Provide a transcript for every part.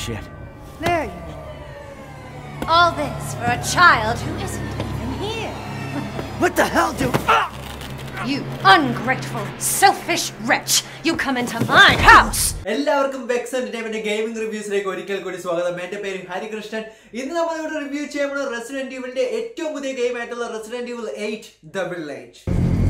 shit. There you are. All this for a child who isn't even here. What the hell, dude? Ah! You ungrateful, selfish wretch! You come into my house! എല്ലാവർക്കും വെക്സ് entertainment gaming റിവ്യൂസിലേക്ക് ഒരിക്കൽ കൂടി സ്വാഗതം എന്റെ പേര് ഹരികൃഷ്ണൻ ഇന്ന് നമ്മൾ ഇവിടെ review ചെയ്യുമ്പോൾ റെസിഡന്റ് ഈവിളിന്റെ ഏറ്റവും പുതിയ ഗെയിം ആയിട്ടുള്ള Resident Evil eight double eight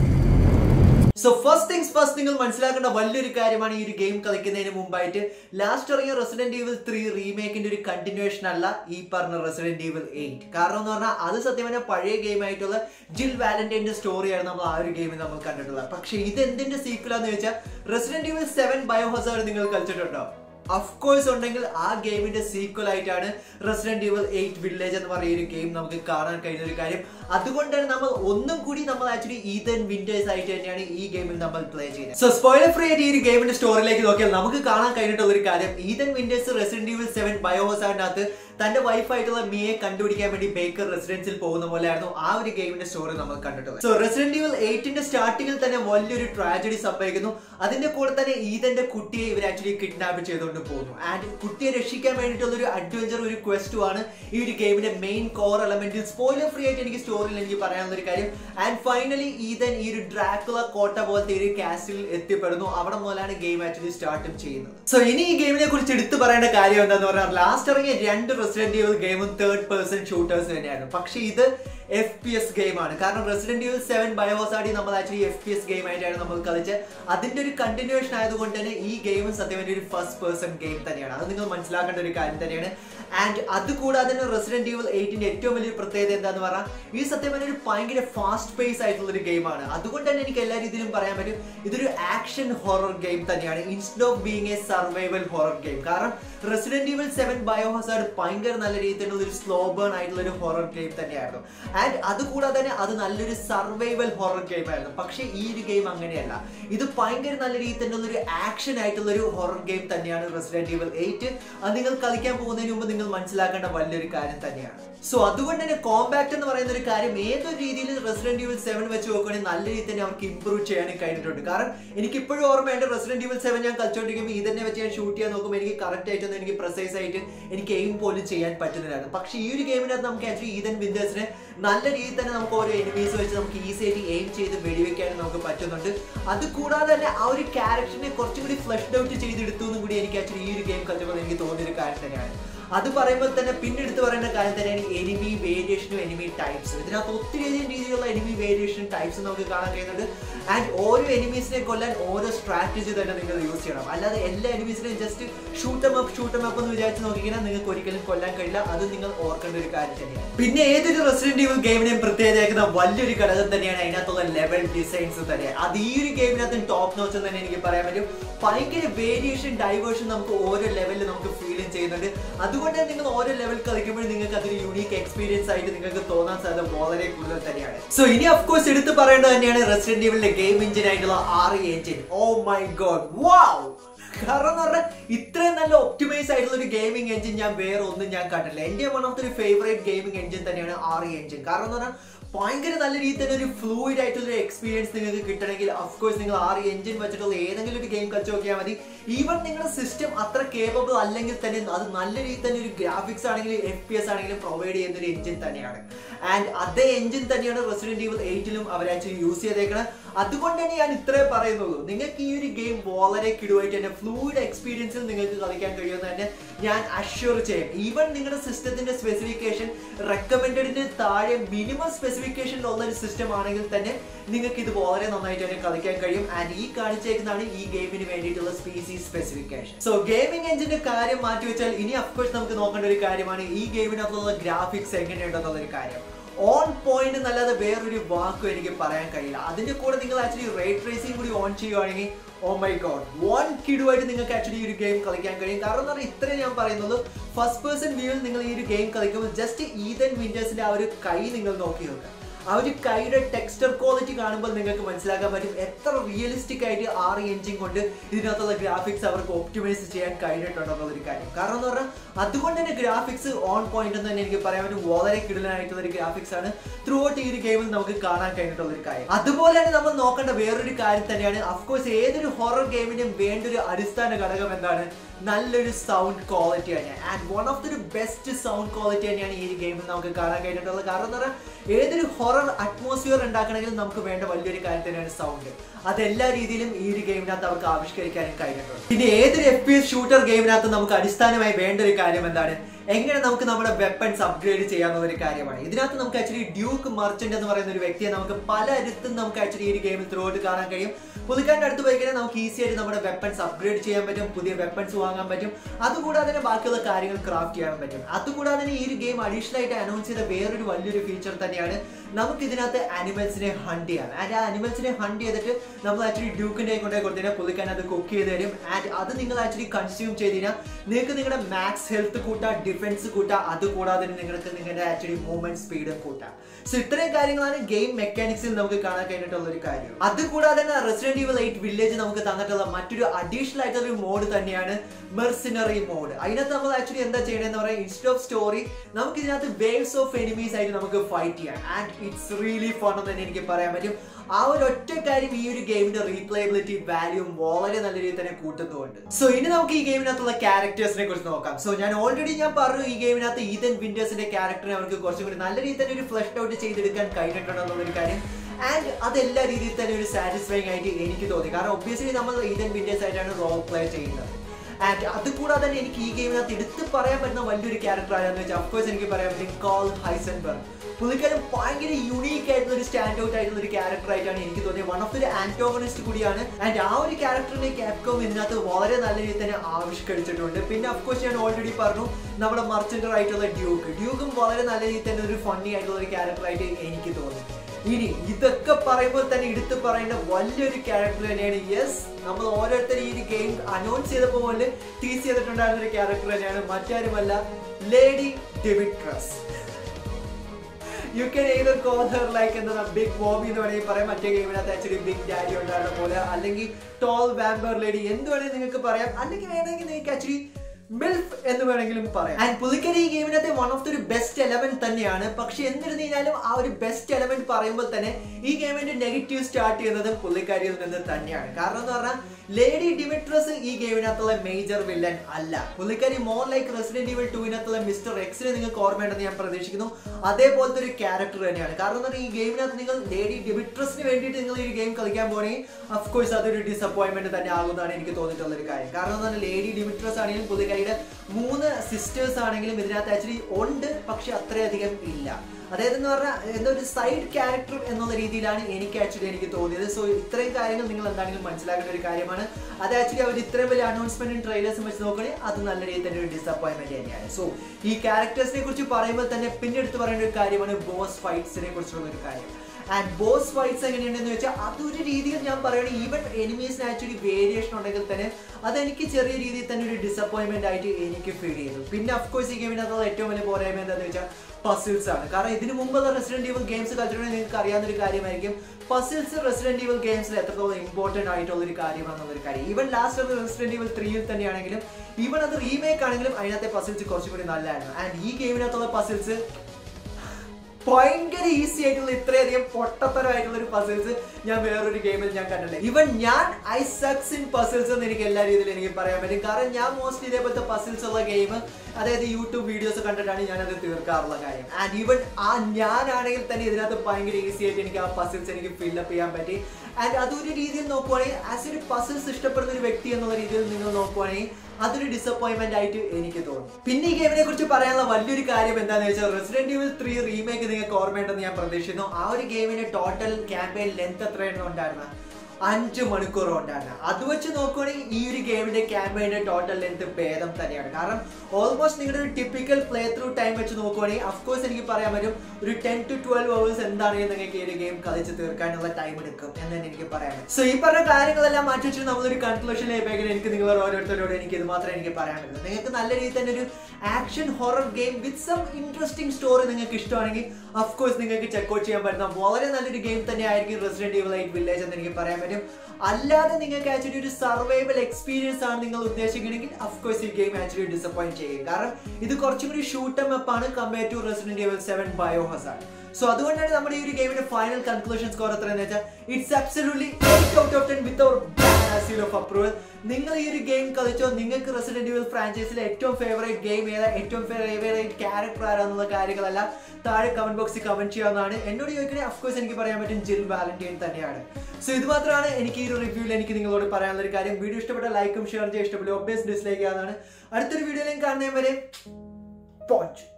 so first things first നിങ്ങൾ മനസ്സിലാക്കേണ്ട വലിയൊരു കാര്യമാണ് ഈ ഒരു ഗെയിം കളിക്കുന്നതിന് മുമ്പായിട്ട് ലാസ്റ്റ് ഇറങ്ങിയ റെസിഡന്റ് ഈവിൾ ത്രീ റീമേക്കിന്റെ ഒരു കണ്ടിന്യൂവേഷൻ അല്ല ഈ പറഞ്ഞ റെസിഡന്റ് ഈവിൾ എയ്റ്റ് കാരണം എന്ന് പറഞ്ഞാൽ അത് സത്യം പറഞ്ഞാൽ പഴയ ഗെയിം ആയിട്ടുള്ള ജിൽ വാലന്റൈൻ്റെ സ്റ്റോറിയാണ് നമ്മൾ ആ ഒരു ഗെയിമിൽ നമ്മൾ കണ്ടിട്ടുള്ളത് പക്ഷേ ഇത് എന്തിന്റെ സീക്വലാന്ന് ചോദിച്ചാൽ റെസിഡന്റ് ഈവിൾ സെവൻ ബയോഹസാർഡ് നിങ്ങൾ കളിച്ചിട്ടുണ്ടോ അഫ്കോഴ്സ് ഉണ്ടെങ്കിൽ ആ ഗെയിമിന്റെ സീക്വൽ ആയിട്ടാണ് റെസിഡന്റ് ഈവൽ എയ്റ്റ് വില്ലേജ് എന്ന് പറയുന്ന ഒരു ഗെയിം നമുക്ക് കാണാൻ കഴിയുന്ന ഒരു കാര്യം അതുകൊണ്ടാണ് നമ്മൾ ഒന്നും കൂടി നമ്മൾ ആക്ച്വലി ഈതൻ വിന്റേഴ്സ് ആയിട്ട് തന്നെയാണ് ഈ ഗെയിമിൽ നമ്മൾ പ്ലേ ചെയ്യുന്നത് സോ സ്പോയിലർ ഫ്രീ ആയിട്ട് ഈ ഒരു ഗെയിമിന്റെ സ്റ്റോറിലേക്ക് നോക്കിയാൽ നമുക്ക് കാണാൻ കഴിഞ്ഞിട്ടുള്ള ഒരു കാര്യം Ethan Winters Resident Evil seven ബയോഹസാറിനകത്ത് തന്റെ വൈഫായിട്ടുള്ള മിയെ കണ്ടുപിടിക്കാൻ വേണ്ടി ബേക്കർ റെസിഡൻസിൽ പോകുന്ന പോലെയായിരുന്നു ആ ഒരു ഗെയിമിന്റെ സ്റ്റോറി നമ്മൾ കണ്ടിട്ടുള്ളത് സോ റെസിഡന്റ് ഈവൽ എയ്റ്റിന്റെ സ്റ്റാർട്ടിങ്ങിൽ തന്നെ വലിയൊരു ട്രാജഡി സംഭവിക്കുന്നു അതിന്റെ കൂടെ തന്നെ ഈതന്റെ കുട്ടിയെ ഇവർ ആക്ച്വലി കിഡ്നാപ്പ് ചെയ്തുകൊണ്ട് പോകുന്നു ആൻഡ് കുട്ടിയെ രക്ഷിക്കാൻ വേണ്ടിയിട്ടുള്ള ഒരു അഡ്വഞ്ചർ ഒരു ക്വസ്റ്റും ആണ് ഈ ഒരു ഗെയിമിന്റെ മെയിൻ കോർ എലമെന്റിൽ സ്പോയിലർ ഫ്രീ ആയിട്ട് എനിക്ക് സ്റ്റോറിയിൽ എനിക്ക് പറയാനുള്ള ഒരു കാര്യം ആൻഡ് ഫൈനലി ഈതൻ ഈ ഒരു ഡ്രാക്കുള കോട്ട പോലത്തെ ഒരു കാസ്റ്റിൽ എത്തിപ്പെടുന്നു അവിടെ മുതലാണ് ഗെയിം ആക്ച്വലി സ്റ്റാർട്ടും ചെയ്യുന്നത് സോ ഇനി ഈ ഗെയിമിനെ കുറിച്ച് എടുത്തു പറയേണ്ട കാര്യം എന്താന്ന് പറഞ്ഞാൽ ലാസ്റ്റ് ഇറങ്ങിയ രണ്ട് റെസിഡന്റ് ഈവൽ ഗെയിമും തേർഡ് പേഴ്സൺ ഷൂട്ടേഴ്സ് തന്നെയായിരുന്നു പക്ഷേ ഇത് എഫ് പി എസ് ഗെയിമാണ് കാരണം റെസിഡന്റ് ഈവൽ സെവൻ ബയോസാടി നമ്മൾ actually F P S game ആയിട്ടാണ് നമ്മൾ കളിച്ചത് അതിന്റെ ഒരു കണ്ടിന്യൂവേഷൻ ആയതുകൊണ്ട് തന്നെ ഈ ഗെയിം സത്യം ഒരു ഫസ്റ്റ് പേഴ്സൺ ഗെയിം തന്നെയാണ് അത് നിങ്ങൾ മനസ്സിലാക്കേണ്ട ഒരു കാര്യം തന്നെയാണ് ആൻഡ് അതുകൂടാതെ തന്നെ റെസിഡന്റ് ഈവൽ എയ്റ്റിന്റെ ഏറ്റവും വലിയ പ്രത്യേകത എന്താന്ന് പറഞ്ഞാൽ ഈ സത്യം ഒരു ഭയങ്കര ഫാസ്റ്റ് പേസ് ആയിട്ടുള്ള ഒരു ഗെയിമാണ് അതുകൊണ്ട് തന്നെ എനിക്ക് എല്ലാ രീതിയിലും പറയാൻ പറ്റും ഇതൊരു ആക്ഷൻ ഹൊറർ ഗെയിം തന്നെയാണ് instead of being a survival horror game കാരണം റെസിഡന്റ് ഈവൽ സെവൻ ബയോഹസാർഡ് ഭയങ്കര നല്ല രീതിയിലുള്ള ഒരു സ്ലോ ബേൺ ആയിട്ടുള്ള ഒരു ഹൊറർ ഗെയിം തന്നെയായിരുന്നു ആൻഡ് അതുകൂടാതെ തന്നെ അത് നല്ലൊരു സർവൈവൽ ഹൊറർ ഗെയിം ആയിരുന്നു പക്ഷേ ഈ ഒരു ഗെയിം അങ്ങനെയല്ല ഇത് ഭയങ്കര നല്ല രീതിയിൽ തന്നെ ഒരു ആക്ഷൻ ആയിട്ടുള്ള ഒരു ഹൊറർ ഗെയിം തന്നെയാണ് റെസിഡന്റ് ഈവൽ എയ്റ്റ് അത് നിങ്ങൾ കളിക്കാൻ പോകുന്നതിന് മുമ്പ് നിങ്ങൾ മനസ്സിലാക്കേണ്ട വലിയൊരു കാര്യം തന്നെയാണ് സോ അതുകൊണ്ട് തന്നെ കോമ്പാക്ട് എന്ന് പറയുന്ന ഒരു കാര്യം ഏതൊരു രീതിയിൽ റെസിഡന്റ് ഈവൽ സെവൻ വെച്ച് നോക്കുകയാണെങ്കിൽ നല്ല രീതിയിൽ തന്നെ അവർക്ക് ഇമ്പ്രൂവ് ചെയ്യാനും കഴിഞ്ഞിട്ടുണ്ട് കാരണം എനിക്ക് ഇപ്പോഴും ഓർമ്മയുണ്ട് റെസിഡന്റ് ഈവൽ സെവൻ ഞാൻ കളിച്ചോണ്ടിരിക്കുമ്പോൾ ഇതന്നെ വെച്ച് ഞാൻ ഷൂട്ട് ചെയ്യാൻ നോക്കുമ്പോൾ എനിക്ക് കറക്റ്റ് ആയിട്ടൊന്നും എനിക്ക് പ്രിസൈസ് ആയിട്ട് എനിക്ക് എയിം പോലും ചെയ്യാൻ പറ്റുന്നില്ലായിരുന്നു പക്ഷേ ഈ ഒരു ഗെയിമിനകത്ത് നമുക്ക് ആക്ച്വലി ഈതൻ വിന്റേഴ്സിനെ നല്ല രീതിയിൽ തന്നെ നമുക്ക് ഓരോ എനിമീസ് വെച്ച് നമുക്ക് ഈസി ആയിട്ട് എയിം ചെയ്ത് വെടിവെക്കാനും നമുക്ക് പറ്റുന്നുണ്ട് അത് കൂടാതെ തന്നെ ആ ഒരു ക്യാരക്ടറിനെ കുറച്ചും കൂടി ഫ്ലഷ്ഡ് ഔട്ട് ചെയ്തെടുത്തു എന്നും കൂടി എനിക്ക് ആക്ച്വലി ഈ ഒരു ഗെയിം കളിച്ചപ്പോൾ എനിക്ക് തോന്നിയൊരു കാര്യം തന്നെയാണ് അത് പറയുമ്പോൾ തന്നെ പിന്നെ എടുത്ത് പറയേണ്ട കാര്യം തന്നെയാണ് എനിമി വേരിയേഷനും എനിമി ടൈപ്സും ഇതിനകത്ത് ഒത്തിരിയധികം രീതിയിലുള്ള എനിമി വേരിയേഷൻ ടൈപ്സ് നമുക്ക് കാണാൻ കഴിയുന്നുണ്ട് ആൻഡ് ഓരോ എനിമീസിനെ കൊല്ലാൻ ഓരോ സ്ട്രാറ്റജി തന്നെ നിങ്ങൾ യൂസ് ചെയ്യണം അല്ലാതെ എല്ലാ എനിമീസിനെയും just shoot 'em up shoot 'em up എന്ന് വിചാരിച്ച് നോക്കിക്കഴിഞ്ഞാൽ നിങ്ങൾക്ക് ഒരിക്കലും കൊല്ലാൻ കഴിയില്ല അത് നിങ്ങൾ ഓർക്കേണ്ട ഒരു കാര്യം തന്നെയാണ് പിന്നെ ഏതൊരു റെസിഡന്റ് ഈവൽ ഗെയിമിനെയും പ്രത്യേകതയാക്കുന്ന വലിയൊരു ഘടകം തന്നെയാണ് അതിനകത്തുള്ള ലെവൽ ഡിസൈൻസ് തന്നെയാണ് അത് ഈ ഒരു ഗെയിമിനകത്ത് ടോപ്പ് നോച്ച് എന്ന് തന്നെ എനിക്ക് പറയാൻ പറ്റും ഭയങ്കര വേരിയേഷൻ ഡൈവേർഷൻ നമുക്ക് ഓരോ ലെവലിൽ നമുക്ക് ഫീലും ചെയ്യുന്നുണ്ട് അതുകൊണ്ട് തന്നെ നിങ്ങൾ ഓരോ ലെവൽ കളിക്കുമ്പോഴും നിങ്ങൾക്ക് അതൊരു യൂണീക്ക് എക്സ്പീരിയൻസ് ആയിട്ട് നിങ്ങൾക്ക് തോന്നാൻ സാധ്യത വളരെ കൂടുതൽ തന്നെയാണ് സോ ഇനി ഓഫ് കോഴ്സ് എടുത്ത് പറയേണ്ടത് തന്നെയാണ് റെസിഡന്റ് ഈവലിന്റെ ഗെയിം എഞ്ചിൻ ആയിട്ടുള്ള R engine oh my God wow കാരണം എന്ന് പറഞ്ഞാൽ ഇത്രയും നല്ല ഒപ്റ്റിമൈസ് ആയിട്ടുള്ള ഒരു ഗെയിമിംഗ് എഞ്ചിൻ ഞാൻ വേറെ ഒന്നും ഞാൻ കണ്ടില്ല എന്റെ വൺ ഓഫ് ഒരു ഫേവറേറ്റ് ഗെയിമിംഗ് എഞ്ചിൻ തന്നെയാണ് ആർ എഞ്ചിൻ കാരണം എന്ന് പറഞ്ഞാൽ ഭയങ്കര നല്ല രീതിയിൽ തന്നെ ഒരു ഫ്ലൂയിഡ് ആയിട്ടുള്ള ഒരു എക്സ്പീരിയൻസ് നിങ്ങൾക്ക് കിട്ടണമെങ്കിൽ കോഴ്സ് നിങ്ങൾ ആ എഞ്ചിൻ വെച്ചിട്ടുള്ള ഏതെങ്കിലും ഒരു ഗെയിം കളിച്ച് നോക്കിയാൽ മതി ഈവൻ നിങ്ങളുടെ സിസ്റ്റം അത്ര കേപ്പബിൾ അല്ലെങ്കിൽ തന്നെ അത് നല്ല രീതിയിൽ തന്നെ ഒരു ഗ്രാഫിക്സ് ആണെങ്കിലും എഫ് പി എസ് ആണെങ്കിലും പ്രൊവൈഡ് ചെയ്യുന്ന ഒരു എഞ്ചിൻ തന്നെയാണ് ആൻഡ് അതേ എഞ്ചിൻ തന്നെയാണ് റെസിഡന്റ് ഈവൽ എയ്റ്റിലും അവർ ആക്ച്വലി യൂസ് ചെയ്തേക്കുന്നത് അതുകൊണ്ട് തന്നെ ഞാൻ ഇത്രേ പറയുന്നുള്ളൂ നിങ്ങൾക്ക് ഈ ഒരു ഗെയിം വളരെ കിടുവായിട്ട് തന്നെ ഫ്ലൂയിഡ് എക്സ്പീരിയൻസിൽ നിങ്ങൾക്ക് കളിക്കാൻ കഴിയുമെന്ന് തന്നെ ഞാൻ അഷ്യൂർ ചെയ്യും ഈവൻ നിങ്ങളുടെ സിസ്റ്റത്തിന്റെ സ്പെസിഫിക്കേഷൻ റെക്കമെൻഡഡിന് താഴെ മിനിമം സ്പെസിഫിക്കേഷനിലുള്ള ഒരു സിസ്റ്റം ആണെങ്കിൽ തന്നെ നിങ്ങൾക്ക് ഇത് വളരെ നന്നായിട്ട് തന്നെ കളിക്കാൻ കഴിയും ആൻഡ് ഈ കാണിച്ചേക്കുന്നതാണ് ഈ ഗെയിമിന് വേണ്ടിയിട്ടുള്ള സ്പീസി സ്പെസിഫിക്കേഷൻ സോ ഗെയിമിംഗ് എഞ്ചിന്റെ കാര്യം മാറ്റി വെച്ചാൽ ഇനി അഫ്കോഴ്സ് നമുക്ക് നോക്കേണ്ട ഒരു കാര്യമാണ് ഈ ഗെയിമിനകത്തുള്ള ഗ്രാഫിക്സ് എങ്ങനെയുണ്ടെന്നുള്ള ഒരു കാര്യം ഓൺ പോയിന്റ് എന്നല്ലാതെ വേറൊരു വാക്കും എനിക്ക് പറയാൻ കഴിയില്ല അതിന്റെ കൂടെ നിങ്ങൾ ആക്ച്വലി റേ ട്രേസിംഗ് കൂടി ഓൺ ചെയ്യുവാണെങ്കിൽ ഓ മൈ ഗോഡ് വൺ കിഡുമായിട്ട് നിങ്ങൾക്ക് ആക്ച്വലി ഈ ഒരു ഗെയിം കളിക്കാൻ കഴിയും കാരണം എന്ന് പറഞ്ഞാൽ ഇത്രയും ഞാൻ പറയുന്നത് ഫസ്റ്റ് പേഴ്സൺ വ്യൂവിൽ നിങ്ങൾ ഈ ഒരു ഗെയിം കളിക്കുമ്പോൾ ജസ്റ്റ് ഈതൻ വിന്റേഴ്സിന്റെ ആ ഒരു കൈ നിങ്ങൾ നോക്കി നോക്കുക ആ ഒരു കൈയുടെ ടെക്സ്ചർ ക്വാളിറ്റി കാണുമ്പോൾ നിങ്ങൾക്ക് മനസ്സിലാക്കാൻ പറ്റും എത്ര റിയലിസ്റ്റിക് ആയിട്ട് ആ ഒരു എഞ്ചിൻ കൊണ്ട് ഇതിനകത്തുള്ള ഗ്രാഫിക്സ് അവർക്ക് ഒപ്റ്റിമൈസ് ചെയ്യാൻ കഴിഞ്ഞിട്ടുണ്ടെന്നുള്ള ഒരു കാര്യം കാരണം എന്ന് പറഞ്ഞാൽ അതുകൊണ്ട് തന്നെ ഗ്രാഫിക്സ് ഓൺ പോയിന്റ് എന്ന് തന്നെ എനിക്ക് പറയാൻ പറ്റും വളരെ കിടലായിട്ടുള്ള ഒരു ഗ്രാഫിക്സ് ആണ് ത്രൂ ഔട്ട് ഈ ഒരു ഗെയിമിൽ നമുക്ക് കാണാൻ കഴിഞ്ഞിട്ടുള്ള ഒരു കാര്യം അതുപോലെ തന്നെ നമ്മൾ നോക്കേണ്ട വേറൊരു കാര്യം തന്നെയാണ് അഫ്കോഴ്സ് ഏതൊരു ഹൊറർ ഗെയിമിനും വേണ്ട ഒരു അടിസ്ഥാന ഘടകം എന്താണ് നല്ലൊരു സൗണ്ട് ക്വാളിറ്റി തന്നെയാണ് and one of the best sound quality തന്നെയാണ് ഈ ഒരു ഗെയിമിൽ നമുക്ക് കാണാൻ കഴിഞ്ഞിട്ടുള്ളത് കാരണം എന്ന് പറഞ്ഞാൽ ഏതൊരു ഹൊറർ അറ്റ്മോസ്ഫിയർ ഉണ്ടാക്കണമെങ്കിൽ നമുക്ക് വേണ്ട വലിയൊരു കാര്യം തന്നെയാണ് സൗണ്ട് അതെല്ലാ രീതിയിലും ഈ ഒരു ഗെയിമിനകത്ത് അവർക്ക് ആവിഷ്കരിക്കാനും കഴിഞ്ഞിട്ടുണ്ട് പിന്നെ ഏതൊരു എഫ് പി എസ് ഷൂട്ടർ ഗെയിമിനകത്ത് നമുക്ക് അടിസ്ഥാനമായി വേണ്ട ഒരു കാര്യം എന്താണ് എങ്ങനെ നമുക്ക് നമ്മുടെ വെപ്പൺസ് അപ്ഗ്രേഡ് ചെയ്യാവുന്ന ഒരു കാര്യമാണ് ഇതിനകത്ത് നമുക്ക് ആക്ച്വലി ഡ്യൂക്ക് മർച്ചന്റ് എന്ന് പറയുന്ന ഒരു വ്യക്തിയെ നമുക്ക് പല അരുത്തും നമുക്ക് ആക്ച്വലി ഈ ഒരു ഗെയിമിൽ ത്രൂ ഔട്ട് കാണാൻ കഴിയും പുള്ളിക്കാരൻ്റെ അടുത്ത് പോയി കഴിഞ്ഞാൽ നമുക്ക് ഈസി ആയിട്ട് നമ്മുടെ വെപ്പൺസ് അപ്ഗ്രേഡ് ചെയ്യാൻ പറ്റും പുതിയ വെപ്പൺസ് വാങ്ങാൻ പറ്റും അതുകൂടാതെ തന്നെ ബാക്കിയുള്ള കാര്യങ്ങൾ ക്രാഫ്റ്റ് ചെയ്യാൻ പറ്റും അതുകൂടാതെ തന്നെ ഈ ഒരു ഗെയിം അഡീഷണൽ ആയിട്ട് അനൗൺസ് ചെയ്ത വേറൊരു വലിയൊരു ഫീച്ചർ തന്നെയാണ് നമുക്ക് ഇതിനകത്ത് അനിമൽസിനെ ഹണ്ട് ചെയ്യാം ആൻഡ് ആ അനിമൽസിനെ ഹണ്ട് ചെയ്തിട്ട് നമ്മൾ ആക്ച്വലി ഡ്യൂക്കിൻ്റെ കൊണ്ടേ കൊടുത്തു കഴിഞ്ഞാൽ പുള്ളിക്കാരൻ അത് കുക്ക് ചെയ്ത് തരും ആൻഡ് അത് നിങ്ങൾ ആക്ച്വലി കൺസ്യൂം ചെയ്ത് കഴിഞ്ഞാൽ നിങ്ങൾക്ക് നിങ്ങളുടെ മാക്സ് ഹെൽത്ത് കൂട്ടാം ഡിഫൻസ് കൂട്ടാം അത് കൂടാതെ തന്നെ നിങ്ങൾക്ക് നിങ്ങളുടെ ആക്ച്വലി മൂവ്മെന്റ് സ്പീഡും കൂട്ടാം സോ ഇത്രയും കാര്യങ്ങളാണ് ഗെയിം മെക്കാനിക്സിൽ നമുക്ക് കാണാൻ കഴിഞ്ഞിട്ടുള്ള ഒരു കാര്യം അത് കൂടാതെ തന്നെ റെസിഡന്റ് ഈവൽ എയ്റ്റ് വില്ലേജ് നമുക്ക് തന്നിട്ടുള്ള മറ്റൊരു അഡീഷണൽ ആയിട്ടുള്ള ഒരു മോഡ് തന്നെയാണ് മെർസിനറി മോഡ് അതിനകത്ത് നമ്മൾ ആക്ച്വലി എന്താ ചെയ്യണമെന്ന് പറയാം ഇൻസ്റ്റഡ് ഓഫ് സ്റ്റോറി നമുക്ക് ഇതിനകത്ത് വേവ്സ് ഓഫ് എനിമീസ് ആയിട്ട് നമുക്ക് ഫൈറ്റ് ചെയ്യാം ആൻഡ് ഇറ്റ്സ് റിയലി ഫൺ എന്ന് തന്നെ എനിക്ക് പറയാൻ പറ്റും ആ ഒരു ഒറ്റ കാര്യം ഈ ഒരു ഗെയിമിന്റെ റീപ്ലേബിലിറ്റി വാല്യൂ വളരെ നല്ല രീതിയിൽ തന്നെ കൂട്ടുന്നുണ്ട് സോ ഇനി നമുക്ക് ഈ ഗെയിമിനകത്തുള്ള ക്യാരക്ടേഴ്സിനെ കുറിച്ച് നോക്കാം സോ ഞാൻ ഓൾറെഡി ഞാൻ പറഞ്ഞു ഈ ഗെയിമിനകത്ത് ഈതൻ വിന്റേഴ്സിന്റെ ക്യാരക്ടറിനെ അവർക്ക് കുറച്ചും കൂടി നല്ല രീതിയിൽ തന്നെ ഒരു ഫ്ലഷ് ഔട്ട് ചെയ്തെടുക്കാൻ കഴിഞ്ഞിട്ടുണ്ടെന്നുള്ള ഒരു കാര്യം ആൻഡ് അതെല്ലാ രീതിയിൽ തന്നെ ഒരു സാറ്റിസ്ഫൈങ് ആയിട്ട് എനിക്ക് തോന്നി കാരണം ഒബ്വിയസ്ലി നമ്മൾ ഈതൻ വിന്റേഴ്സ് ആയിട്ടാണ് റോൾ പ്ലേ ചെയ്യുന്നത് ആൻഡ് അത് കൂടാതെ തന്നെ എനിക്ക് ഈ ഗെയിമിനകത്ത് എടുത്ത് പറയാൻ പറ്റുന്ന വലിയൊരു ക്യാരക്ടർ ആരെന്ന് വെച്ചാൽ അഫ്കോഴ്സ് എനിക്ക് പറയാൻ പറ്റും കോൾ ഹൈസൻബർഗ് പുള്ളിക്കാരൻ ഭയങ്കര യുണീക്ക് ആയിട്ടുള്ള ഒരു സ്റ്റാൻഡ് ഔട്ട് ആയിട്ടുള്ള ഒരു ക്യാരക്ടർ ആയിട്ടാണ് എനിക്ക് തോന്നിയത് വൺ ഓഫ് ദി ആന്റോഗണിസ്റ്റ് കൂടിയാണ് ആൻഡ് ആ ഒരു ക്യാരക്ടറിനെ ക്യാപ്കോം ഇതിനകത്ത് വളരെ നല്ല രീതിയിൽ തന്നെ ആവിഷ്കരിച്ചിട്ടുണ്ട് പിന്നെ അഫ്കോഴ്സ് ഞാൻ ഓൾറെഡി പറഞ്ഞു നമ്മുടെ മർച്ചന്റർ ആയിട്ടുള്ള ഡ്യൂക്ക് ഡ്യൂക്കും വളരെ നല്ല രീതിയിൽ തന്നെ ഒരു ഫണ്ണി ആയിട്ടുള്ള ഒരു ക്യാരക്ടർ ആയിട്ട് എനിക്ക് തോന്നി ഇനി ഇതൊക്കെ പറയുമ്പോൾ തന്നെ എടുത്തു പറയേണ്ട വലിയൊരു ക്യാരക്ടർ തന്നെയാണ് യെസ് നമ്മൾ ഓരോരുത്തരും ഈ ഒരു ഗെയിം അനൗൺസ് ചെയ്തപ്പോൾ പോലെ ടീസ് ചെയ്തിട്ടുണ്ടായിരുന്ന ഒരു ക്യാരക്ടർ തന്നെയാണ് മറ്റാരുമല്ല Lady Dimitrescu you can either call her like എന്താ ബിഗ് ബോബി എന്ന് വേണമെങ്കിൽ പറയാം മറ്റേ ഗെയിമിനകത്ത് ആക്ച്വലി ബിഗ് ഡാഡി ഉണ്ടായിരുന്ന പോലെ അല്ലെങ്കിൽ ടോൾ വാമ്പർ ലേഡി എന്ത് വേണമെങ്കിൽ നിങ്ങൾക്ക് പറയാം അല്ലെങ്കിൽ വേണമെങ്കിൽ നിങ്ങൾക്ക് ആക്ച്വലി മിൽഫ് എന്ന് വേണമെങ്കിലും പറയാം ആൻഡ് പുള്ളിക്കരി ഈ ഗെയിമിനകത്തെ വൺ ഓഫ് ദി ഒരു ബെസ്റ്റ് എലമെന്റ് തന്നെയാണ് പക്ഷെ എന്നിരുന്നു കഴിഞ്ഞാലും ആ ഒരു ബെസ്റ്റ് എലമെന്റ് പറയുമ്പോൾ തന്നെ ഈ ഗെയിമിന്റെ നെഗറ്റീവ് സ്റ്റാർട്ട് ചെയ്യുന്നത് പുള്ളിക്കാരിയിൽ നിന്ന് തന്നെയാണ് കാരണം എന്ന് പറഞ്ഞാൽ ലേഡി ഡിമിട്രസ് ഈ ഗെയിമിനകത്തുള്ള മേജർ വില്ലൻ അല്ല പുള്ളിക്കാരി മോർ ലൈക്ക് റെസിഡന്റ് ഈവൽ ടൂവിനകത്തുള്ള മിസ്റ്റർ എക്സിനെ നിങ്ങൾക്ക് ഓർമ്മയുണ്ടെന്ന് ഞാൻ പ്രതീക്ഷിക്കുന്നു അതേപോലത്തെ ഒരു ക്യാരക്ടർ തന്നെയാണ് കാരണം എന്ന് പറഞ്ഞാൽ ഈ ഗെയിമിനകത്ത് നിങ്ങൾ ലേഡി ഡിമിട്രസിന് വേണ്ടിയിട്ട് നിങ്ങൾ ഈ ഗെയിം കളിക്കാൻ പോകണമെങ്കിൽ അഫ്കോഴ്സ് അതൊരു ഡിസപ്പോയിന്റ്മെന്റ് തന്നെ ആകുന്നതാണ് എനിക്ക് തോന്നിയിട്ടുള്ള ഒരു കാര്യം കാരണം എന്ന് പറഞ്ഞാൽ ലേഡി ഡിമിട്രസ് ആണെങ്കിലും പുള്ളിക്കാരിയുടെ മൂന്ന് സിസ്റ്റേഴ്സ് ആണെങ്കിലും ഇതിനകത്ത് ആക്ച്വലി ഉണ്ട് പക്ഷെ അത്രയധികം ഇല്ല അതായത് എന്ന് പറഞ്ഞാൽ എന്തോ ഒരു സൈഡ് ക്യാരക്ടർ എന്നുള്ള രീതിയിലാണ് എനിക്ക് ആക്ച്വലി എനിക്ക് തോന്നിയത് സോ ഇത്രയും കാര്യങ്ങൾ നിങ്ങൾ എന്താണെങ്കിലും മനസ്സിലാക്കേണ്ട ഒരു കാര്യമാണ് അത് ആക്ച്വലി അവർ ഇത്രയും വലിയ അനൗൺസ്മെന്റും ട്രെയിലേഴ്സും വെച്ച് നോക്കുകയാണെങ്കിൽ അത് നല്ല രീതിയിൽ തന്നെ ഒരു ഡിസപ്പോയിന്റ്മെന്റ് തന്നെയാണ് സോ ഈ ക്യാരക്ടേഴ്സിനെ കുറിച്ച് പറയുമ്പോൾ തന്നെ പിന്നെ എടുത്ത് പറയേണ്ട ഒരു കാര്യമാണ് ബോസ് ഫൈറ്റ്സിനെ കുറിച്ചുള്ള ഒരു കാര്യം ആൻഡ് ബോസ് ഫൈറ്റ്സ് എങ്ങനെയുണ്ടെന്ന് വെച്ചാൽ അതൊരു രീതിയിൽ ഞാൻ പറയുകയാണെങ്കിൽ ഈവൻ എനിമീസിന് ആക്ച്വലി വേരിയേഷൻ ഉണ്ടെങ്കിൽ തന്നെ അതെനിക്ക് ചെറിയ രീതിയിൽ തന്നെ ഒരു ഡിസപ്പോയിന്റ്മെന്റ് ആയിട്ട് എനിക്ക് ഫീൽ ചെയ്തു പിന്നെ അഫ്കോഴ്സ് ഈ ഗെയിമിനകത്തുള്ള ഏറ്റവും വലിയ പോരായ്മ എന്താണെന്ന് വെച്ചാൽ പസിൽസ് ആണ് കാരണം ഇതിനു മുമ്പുള്ള റെസിഡന്റ് ഈവൽ ഗെയിംസ് കളിച്ചിട്ടുണ്ടെങ്കിൽ നിങ്ങൾക്ക് അറിയാവുന്ന ഒരു കാര്യമായിരിക്കും പസിൽസ് റെസിഡന്റ് ഈവൽ ഗെയിംസിൽ എത്രത്തോളം ഇമ്പോർട്ടന്റ് ആയിട്ടുള്ള ഒരു കാര്യമാണെന്നുള്ളൊരു കാര്യം ഈവൻ ലാസ്റ്റ് റെസിഡന്റ് ഈവൽ ത്രീയിൽ തന്നെയാണെങ്കിലും ഈവൻ അത് റീമേക്ക് ആണെങ്കിലും അതിനകത്തെ പസിൽസ് കുറച്ചും കൂടി നല്ലതായിരുന്നു ആൻഡ് ഈ ഗെയിമിനകത്തുള്ള പസിൽസ് ഭയങ്കര ഈസി ആയിട്ടുള്ള ഇത്രയധികം പൊട്ടത്തരമായിട്ടുള്ള ഒരു പസിൽസ് ഞാൻ വേറൊരു ഗെയിമിൽ ഞാൻ കണ്ടില്ല ഇവൻ ഞാൻ ഐ സക്സ് ഇൻ പസിൽസ് എന്ന് എനിക്ക് എല്ലാ രീതിയിലും എനിക്ക് പറയാൻ പറ്റും കാരണം ഞാൻ മോസ്റ്റ്ലി ഇതേപോലത്തെ പസിൽസ് ഉള്ള ഗെയിം അതായത് യൂട്യൂബ് വീഡിയോസ് കണ്ടിട്ടാണ് ഞാൻ അത് തീർക്കാറുള്ള കാര്യം ആൻഡ് ഈവൻ ആ ഞാനാണെങ്കിൽ തന്നെ ഇതിനകത്ത് ഭയങ്കര ഈസി ആയിട്ട് എനിക്ക് ആ പസിൽസ് എനിക്ക് ഫില്ലപ്പ് ചെയ്യാൻ പറ്റി ആൻഡ് അതൊരു രീതിയിൽ നോക്കുവാണെങ്കിൽ ആസ് ഒരു പസിൽസ് ഇഷ്ടപ്പെടുന്ന ഒരു വ്യക്തി എന്നുള്ള രീതിയിൽ നിങ്ങൾ നോക്കുവാണെങ്കിൽ അതൊരു ഡിസപ്പോയിന്റ്മെന്റ് ആയിട്ട് എനിക്ക് തോന്നി പിന്നെ ഈ ഗെയിമിനെ കുറിച്ച് പറയാനുള്ള വലിയൊരു കാര്യം എന്താണെന്ന് വെച്ചാൽ റെസിഡന്റ് ഈവിൽ ത്രീ റീമേക്ക് നിങ്ങൾക്ക് ഓർമ്മയുണ്ടെന്ന് ഞാൻ പ്രതീക്ഷിക്കുന്നു ആ ഒരു ഗെയിമിന്റെ ടോട്ടൽ ക്യാമ്പയിൻ ലെങ്ത് എത്രയായിരുന്നു ഉണ്ടായിരുന്നത് അഞ്ച് മണിക്കൂർ ഉണ്ടായിരുന്നു അത് വെച്ച് നോക്കുവാണെങ്കിൽ ഈ ഒരു ഗെയിമിന്റെ ക്യാമ്പയിന്റെ ടോട്ടൽ ലെങ്ത് ഭേദം തന്നെയാണ് കാരണം ഓൾമോസ്റ്റ് നിങ്ങളുടെ ഒരു ടിപ്പിക്കൽ പ്ലേ ത്രൂ ടൈം വെച്ച് നോക്കുവാണെങ്കിൽ അഫ്കോഴ്സ് എനിക്ക് പറയാൻ പറ്റും ഒരു ടെൻ ടു ട്വൽവ് അവേഴ്സ് എന്താണെങ്കിലും നിങ്ങൾക്ക് ഈ ഒരു ഗെയിം കളിച്ച് തീർക്കാനുള്ള ടൈം എടുക്കും എന്ന് തന്നെ എനിക്ക് പറയാൻ പറ്റും സോ ഈ പറഞ്ഞ കാര്യങ്ങളെല്ലാം മാറ്റി വെച്ച് നമ്മളൊരു കൺക്ലൂഷനിലേക്ക് എനിക്ക് നിങ്ങളോട് ഓരോരുത്തരോട് എനിക്ക് ഇത് മാത്രമേ എനിക്ക് പറയാൻ പറ്റുള്ളൂ നിങ്ങൾക്ക് നല്ല രീതിയിൽ തന്നെ ഒരു action horror game with some interesting story നിങ്ങൾക്ക് ഇഷ്ടമാണെങ്കിൽ അഫ്കോഴ്സ് നിങ്ങൾക്ക് ചെക്കൗട്ട് ചെയ്യാൻ പറ്റുന്ന വളരെ നല്ലൊരു ഗെയിം തന്നെ ആയിരിക്കും റെസിഡന്റ് ഈവൽ ലൈറ്റ് വില്ലേജ് എന്ന് എനിക്ക് പറയാൻ പറ്റും അല്ലാതെ നിങ്ങൾക്ക് ആക്ച്വലി ഒരു സർവൈവൽ എക്സ്പീരിയൻസ് ആണ് നിങ്ങൾ ഉദ്ദേശിക്കണമെങ്കിൽ അഫ്കോഴ്സ് ഈ ഗെയിം ആക്ച്വലി ഡിസപ്പോയിന്റ് ചെയ്യും കാരണം ഇത് കുറച്ചും കൂടി ഷൂട്ട് എം അപ്പ് ആണ് compare to resident Evil seven ബയോഹസ് ആണ് സോ അതുകൊണ്ടാണ് നമ്മുടെ ഈ ഒരു ഗെയിമിന്റെ ഫൈനൽ കൺക്ലൂഷൻ സ്കോർ എത്രയെന്ന് വെച്ചാൽ it's absolutely eight out of ten with our seal of approval നിങ്ങൾ ഈ ഒരു ഗെയിം കളിച്ചോ നിങ്ങൾക്ക് റെസിഡന്റ് ഇവൽ ഫ്രാഞ്ചൈസിലെ ഏറ്റവും ഫേവറേറ്റ് ഗെയിം ഏതാ ഏറ്റവും ഫേവറേറ്റ് ക്യാരക്ടർ ആരാന്നുള്ള കാര്യങ്ങളെല്ലാം താഴെ കമന്റ് ബോക്സിൽ കമന്റ് ചെയ്യാവുന്നതാണ് എന്നോട് ചോദിക്കണേ അഫ്കോഴ്സ് എനിക്ക് പറയാൻ പറ്റും ജിൽ വാലന്റൈൻ തന്നെയാണ് സോ ഇത് മാത്രമാണ് എനിക്ക് ഈ ഒരു റിവ്യൂവിൽ എനിക്ക് നിങ്ങളോട് പറയാനുള്ള ഒരു കാര്യം വീഡിയോ ഇഷ്ടപ്പെട്ട ലൈക്കും ഷെയർ ചെയ്യുക ഇഷ്ടപ്പെട്ടു ഒബ്ബിയസ് ഡിസ്ലൈക്ക് ചെയ്യാവുന്നതാണ് അടുത്തൊരു വീഡിയോയിലും കാണുന്നവരെ പോയിന്റ്